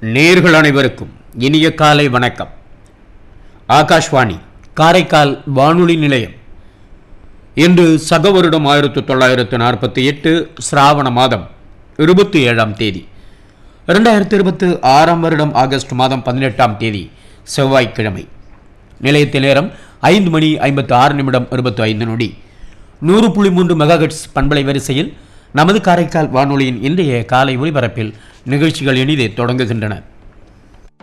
நேர்கள் அனைவருக்கும் இனிய காலை வணக்கம் ஆகாஷ்வாணி காரைக்கால் வானொலி நிலையம் இன்று சக வருடம் ஆயிரத்து தொள்ளாயிரத்து நாற்பத்தி எட்டு சிராவண மாதம் இருபத்தி ஏழாம் தேதி இரண்டாயிரத்தி இருபத்து ஆறாம் வருடம் ஆகஸ்ட் மாதம் பதினெட்டாம் தேதி செவ்வாய்க்கிழமை நிலையத்தில் நேரம் ஐந்து மணி ஐம்பத்து ஆறு நிமிடம் இருபத்தி ஐந்து நொடி நூறு புள்ளி மூன்று மெகாஹெட்ஸ் பண்பலை வரிசையில் நமது காரைக்கால் வானொலியின் இன்றைய காலை ஒலிபரப்பில் நிகழ்ச்சிகள் இனிதே தொடங்குகின்றன